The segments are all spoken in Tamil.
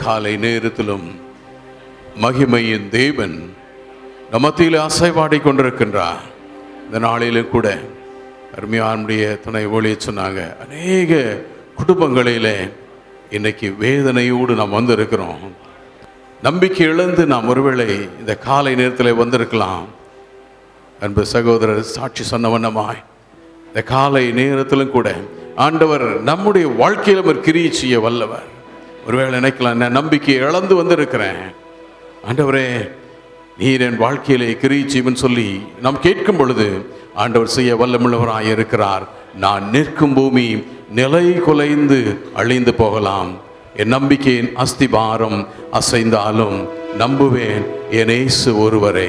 காலை நேரத்திலும் மகிமையின் தேவன் நமத்திலே அசைவாடி கொண்டிருக்கின்றார் இந்த நாளிலும் கூட அருமையானுடைய துணை ஒளிய சொன்னாங்க அநேக குடும்பங்களிலே இன்னைக்கு வேதனையோடு நாம் வந்திருக்கிறோம் நம்பிக்கை இழந்து நாம் ஒருவேளை இந்த காலை நேரத்தில் வந்திருக்கலாம் அன்பு சகோதரர் சாட்சி சொன்ன வண்ணமாய் இந்த காலை நேரத்திலும் கூட ஆண்டவர் நம்முடைய வாழ்க்கையில் அவர் கிரியை செய்ய வல்லவர் ஒருவேளை நினைக்கலாம் நான் நம்பிக்கையை இழந்து வந்திருக்கிறேன் ஆண்டவரே நீர் என் வாழ்க்கையிலே கிரியை செய்வன் சொல்லி நாம் கேட்கும் பொழுது ஆண்டவர் செய்ய வல்லமுள்ளவராய் இருக்கிறார் நான் நிற்கும் பூமி நிலை குலைந்து அழிந்து போகலாம் என் நம்பிக்கையின் அஸ்திபாரம் அசைந்தாலும் நம்புவேன் என் இயேசு ஒருவரை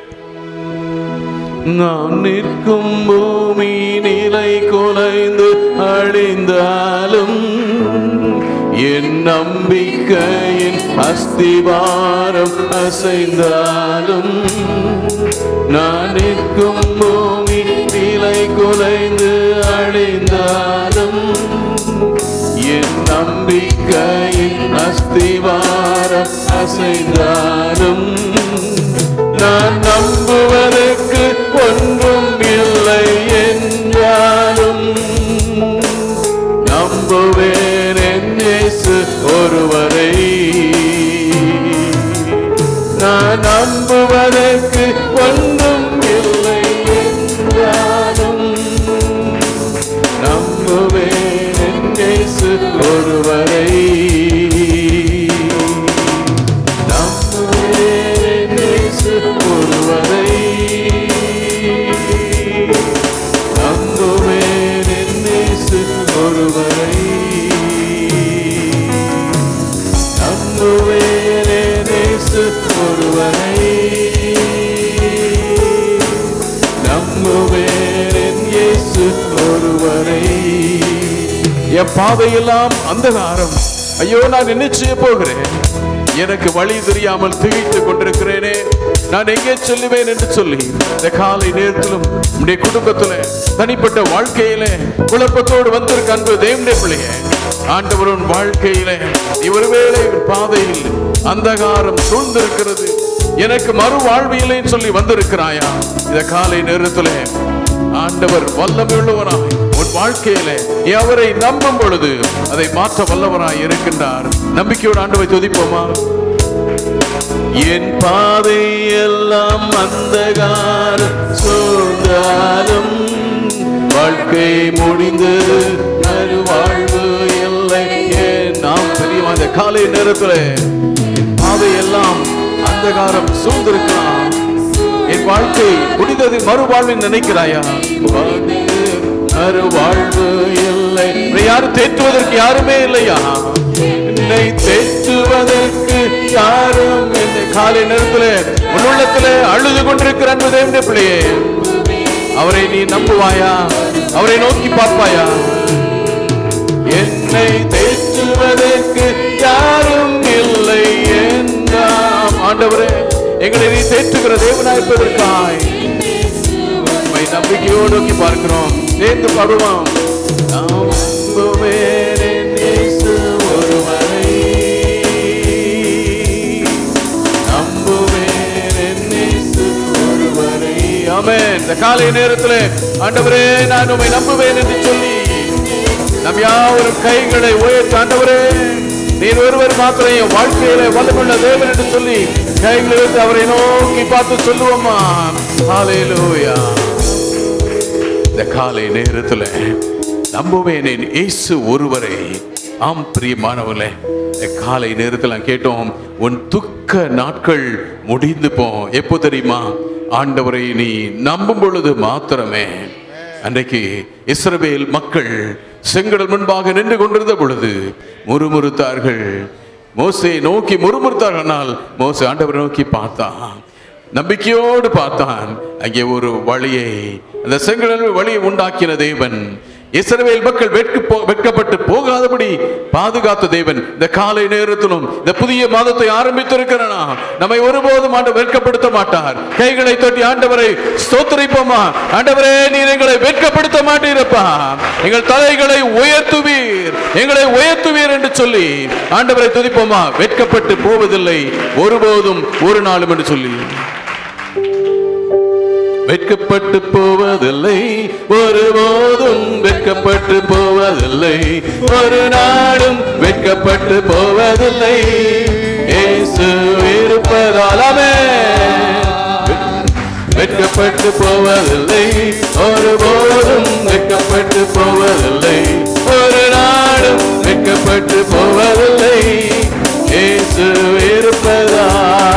நான் நிற்கும் பூமி நிலை குலைந்து அழிந்தாலும் என் நம்பிக்கையின் அஸ்திவாரம் அசைந்தாலும் நான் நிற்கும் பூமி நிலை குலைந்து அழிந்தாலும் என் நம்பிக்கையின் அஸ்திவாரம் அசைந்தாலும் நான் நம்புவதற்கு ஒன்றும் இல்லை என்றாலும் நம்புவேன் என் இயேசு ஒருவரை நான் நம்புவதற்கு ஒன்றும் இல்லை என்றாலும் நம்புவேன் என் இயேசு ஒருவரை நம்புவேன் என் இயேசு ஒருவரை நம்புவேன் என் இயேசு ஒருவரை நம்புவேன் என் இயேசு ஒருவரை நம்புவேன் என் இயேசு ஒருவரை என் பாதையெல்லாம் அந்தகாரம் ஐயோ நான் என்ன செய்ய போகிறேன் எனக்கு வழி தெரியாமல் திகைத்துக் கொண்டிருக்கிறேனே நான் எங்கே செல்லுவேன் என்று சொல்லி இந்த காலை நேரத்திலும் உடைய குடும்பத்துல தனிப்பட்ட வாழ்க்கையில குழப்பத்தோடு வந்திருக்க அன்பு தேவனுடைய பிள்ளையே ஆண்டவரின் வாழ்க்கையில நீ ஒருவேளை உன் பாதையில் அந்தகாரம் சூழ்ந்திருக்கிறது எனக்கு மறு வாழ்வு இல்லைன்னு சொல்லி வந்திருக்கிறாயா இந்த காலை நேரத்துல ஆண்டவர் வல்லமையுள்ளவராய் உன் வாழ்க்கையில நீ அவரை நம்பும் பொழுது அதை மாற்ற வல்லவராய் இருக்கின்றார் நம்பிக்கையோடு ஆண்டவை துதிப்போமா என் பாதை எல்லாம் அந்தகார சூழ்ந்தாலும் வாழ்க்கை முடிந்தது நல்வாழ்வு இல்லை ஏன் நாம் தெரியுமா இந்த காலை நேரத்துல என் பாதை எல்லாம் அந்தகாரம் சூழ்ந்திருக்கலாம் என் வாழ்க்கை முடிந்தது மறுவாழ்வில் நினைக்கிறாயா மறுவாழ்வு இல்லை உன்னை யாரும் தேற்றுவதற்கு யாருமே இல்லையா என்னை தேற்றுவதற்கு யாரும் இந்த காலை நேரத்தில் உள்ளத்துல அழுது கொண்டிருக்கிற அன்பு தேவனுடைய பிள்ளையே அவரை நீ நம்புவாயா அவரை நோக்கி பார்ப்பாயா என்னை தேற்றுவதற்கு யாரும் இல்லை என்றாம் ஆண்டவரே எங்களை நீ தேற்றுகிற தேவனாயிருப்பதற்காய் உம்மை நம்பிக்கையோடு நோக்கி பார்க்கிறோம் சேர்ந்து பாடுவோம் நம்புவேன் என் இயேசு ஒருவரை. நம்புவேன் என் இயேசு ஒருவரை. ஆமென். இந்த காலை நேரத்தில் ஆண்டவரே நான் உம்மை நம்புவேன் என்று சொல்லி நம் யாவரும் கைகளை உயர்த்த ஆண்டவரே நீர் ஒருவர் மாத்திரம் என் வாழ்க்கையில வல்லமுள்ள தேவன் என்று சொல்லி கைகளை வைத்து அவரை நோக்கி பார்த்து சொல்லுவோமா ஹalleluya இந்த காலை நேரத்துல நம்புவேன் என் இயேசு ஒருவரை ஆம் பிரியமானவர்களே இந்த காலை நேரத்தில் நான் கேட்டோம் உன் துக்க நாட்கள் முடிந்து போ எப்போ தெரியுமா ஆண்டவரை நீ நம்பும் பொழுது மாத்திரமே அன்றைக்கு இஸ்ரவேல் மக்கள் செங்கடல் முன்பாக நின்று கொண்டிருந்த பொழுது முறுமுறுத்தார்கள் மோசே நோக்கி முறுமுறுத்தார்கள் ஆனால் மோசே ஆண்டவரை நோக்கி பார்த்தான் நம்பிக்கையோடு பார்த்தான் அங்கே ஒரு வழியை அந்த செங்கடல் வழியை உண்டாக்கின தேவன் இஸ்ரவேல் மக்கள் வெட்கு போ- வெட்கப்பட்டு போகாதபடி பாதுகாத்த தேவன் இந்த காலை நேரத்திலும் இந்த புதிய மாதத்தை ஆரம்பித்திருக்கிறனா நம்மை ஒருபோதும் ஆண்டு வெட்கப்படுத்த மாட்டார் கைகளை தொட்டி ஆண்டவரை ஸ்தோத்திரிப்போமா ஆண்டவரே நீர் எங்களை வெட்கப்படுத்த மாட்டீரப்பா எங்கள் தலைகளை உயர்த்துவீர் எங்களை உயர்த்துவீர் என்று சொல்லி ஆண்டவரை துதிப்போமா வெட்கப்பட்டு போவதில்லை ஒருபோதும் ஒரு நாளும் என்று சொல்லி வெட்கப்பட்டு போவதில்லை ஒருபோதும் வெட்கப்பட்டு போவதில்லை ஒரு நாடும் வெட்கப்பட்டு போவதில்லை இயேசு இருப்பதால் ஆமென். வெட்கப்பட்டு போவதில்லை ஒருபோதும் வெட்கப்பட்டு போவதில்லை ஒரு நாடும் வெட்கப்பட்டு போவதில்லை இயேசு இருப்பதா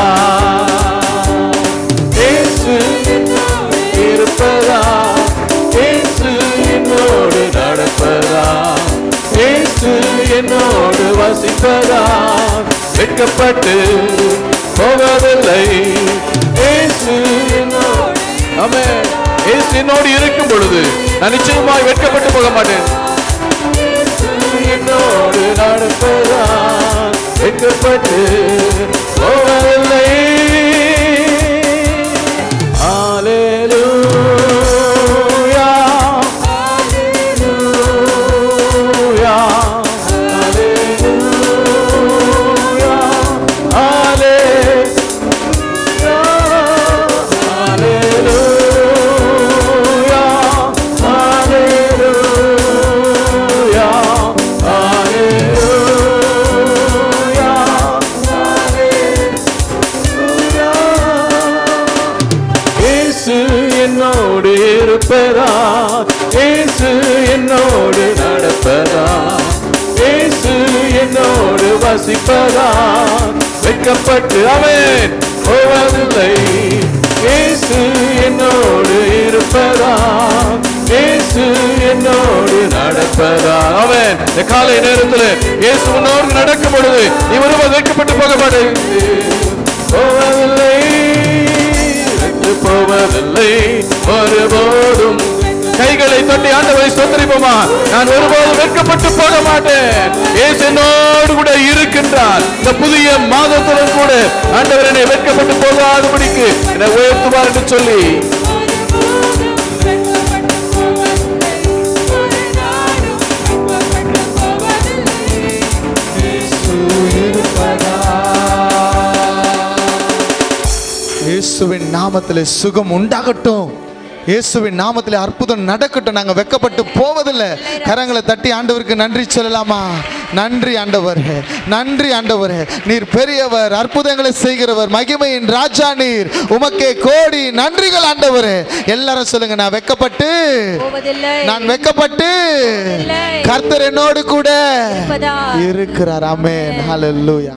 இயேசு இருப்பதா இயேசு என்னோடு நடப்பதா இயேசு என்னோடு வசிப்பதா வெட்கப்பட்டு போவதில்லை இயேசு என்னோடு ஆமென் இயேசு என்னோடு இருக்கும் பொழுது நான் நிச்சயமாய் வெட்கப்பட்டு போக மாட்டேன் இயேசு என்னோடு நடப்பதா வெட்கப்பட்டு போவதில்லை Hallelujah. Hallelujah. Hallelujah. Hallelujah. Hallelujah. இயேசு என்னோடு இருப்பதா இயேசு என்னோடு நடப்பதா இயேசு என்னோடு வசிப்பதா வெட்கப்பட்டு அவன் போவதில்லை இயேசு என்னோடு இருப்பதா இயேசு என்னோடு நடப்பதா அவன் இந்த காலை நேரத்தில் இயேசு உன்னோடு நடக்கும் பொழுது நீ ஒருவர் வெட்கப்பட்டு போக மாட்டேன் போவதில்லை விட்டு போவதில்லை ஒருபோதும் கைகளை தட்டி ஆண்டவரை சொந்தரிப்போமா நான் ஒருபோதும் வெட்கப்பட்டு போக மாட்டேன் இயேசு என்னோடு கூட இருக்கின்றார் இந்த புதிய மாதத்துடன் கூட ஆண்டவர் என்னை வெட்கப்பட்டு போகாதபடிக்கு என்னை உயர்த்துவார் என்று சொல்லி இயேசுவின் நாமத்திலே சுகம் உண்டாகட்டும் இயேசுவின் நாமத்திலே அற்புதம் நடக்கட்டும் நாங்க வெக்கப்பட்டு போவதில்லை கரங்களை தட்டி ஆண்டவருக்கு நன்றி சொல்லலாமா நன்றி ஆண்டவரே நன்றி ஆண்டவரே நீர் பெரியவர் அற்புதங்களை செய்கிறவர் மகிமையின் ராஜா நீர் உமக்கே கோடி நன்றிகள் ஆண்டவரே எல்லாரும் சொல்லுங்க நான் வெக்கப்பட்டு போவதில்லை நான் வெக்கப்பட்டு போவதில்லை. கர்த்தர் என்னோடு கூட இருப்பதா. இருக்கிறார் ஆமென் ஹalleluya